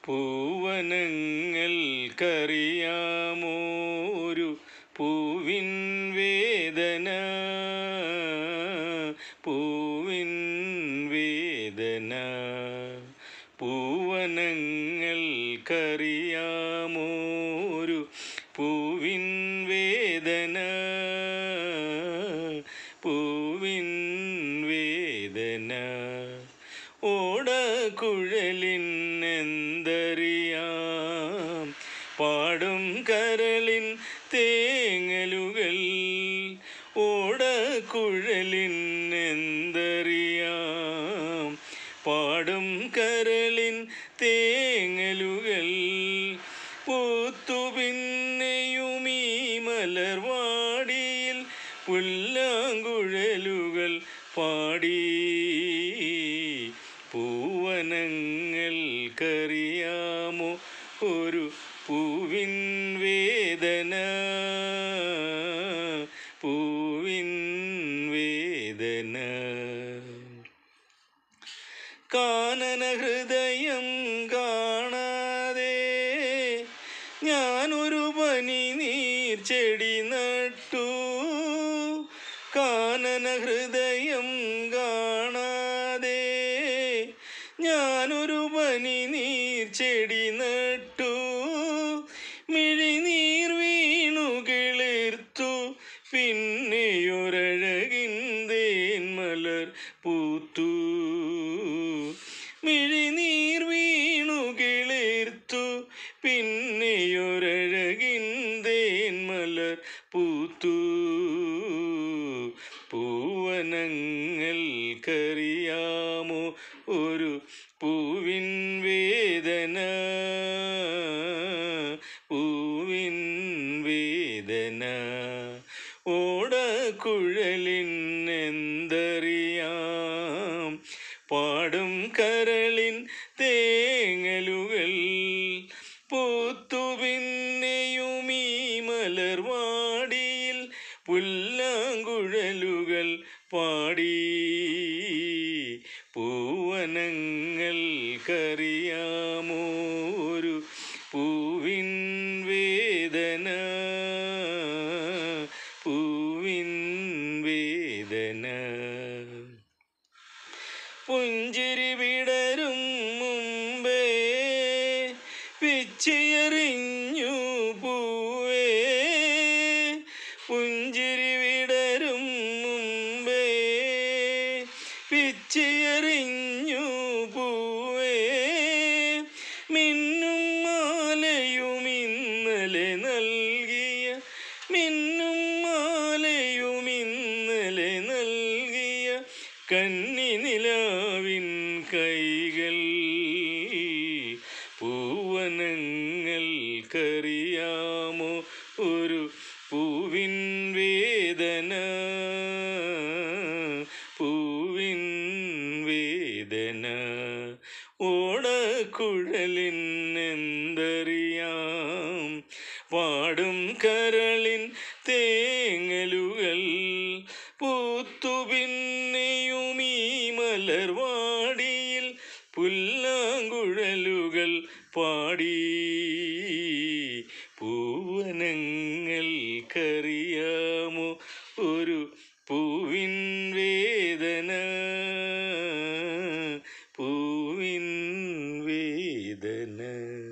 പൂവനങ്ങൾക്കറിയാമോരു പൂവിൻ വേദന പൂവിൻ വേദന പൂവനങ്ങൾക്കറിയാമോരു പൂവിൻ വേദന പൂവിൻ വേദന ഓടക്കുഴലിനെന്തറിയാം പാടും കരളിൻ തേങ്ങലുകൾ ഓടക്കുഴലിനെന്തറിയാം പാടും കരളിൻ തേങ്ങലുകൾ പൂത്തു പിന്നെയുമീ മലർവാടിയിൽ പുല്ലാങ്കുഴലുകൾ പാടി പൂവനങ്ങൾക്കറിയാമോ ഒരു പൂവിൻ വേദന പൂവിൻ വേദന കാനന ഹൃദയം കാണാതെ ഞാനൊരു പനി നീർച്ചെടി നട്ടു കാനന ഹൃദയം കാണാതെ ഞാനൊരു പനി നീർച്ചെടി നട്ടു മിഴിനീർ വീണു കിളിർത്തു പിന്നെയൊരഴകിൻ തേന്മലർ പൂത്തു മിഴിനീർ വീണു കിളിർത്തു പിന്നെയൊരഴകിൻ തേന്മലർ പൂത്തു പൂവനങ്ങൾക്കറിയാമോ ഒരു പൂവിൻ വേദന പൂവിൻ വേദന ഓടക്കുഴലിനെന്തറിയാം പാടും കരളിൻ തേങ്ങലുകൾ പൂത്തു പിന്നെയുമീ മലർവാടിയിൽ പുല്ലാങ്കുഴലുകൾ പാടി പൂവനങ്ങൾക്കറിയാമോ ഒരു പൂവിൻ വേദന പൂവിൻ വേദന പുഞ്ചിരി വിടരും മുമ്പേ പിച്ചിയെറിഞ്ഞു പൂവേ പുഞ്ചിരി വിടരും മുമ്പേ പിച്ചിയെറിഞ്ഞു പൂവേ മിന്നും മാലയും ഇന്നലെ നൽകിയ മിന്നും മാലയും ഇന്നലെ നൽകിയ കന്നി നിലാവിൻ കൈകൾ പൂവനങ്ങൾക്കറിയാമോ ഒരു പൂവിൻ വേദന പൂവിൻ വേദന ഓടക്കുഴലിനെന്തറിയാം പാടും കരളിൻ തേങ്ങലുകൾ പൂത്തു പിന്നെയുമീ മലർവാടിയിൽ പുല്ലാങ്കുഴലുകൾ പാടി പൂവനങ്ങൾക്കറിയാമോ ഒരു പൂവിൻ വേദന പൂവിൻ വേദന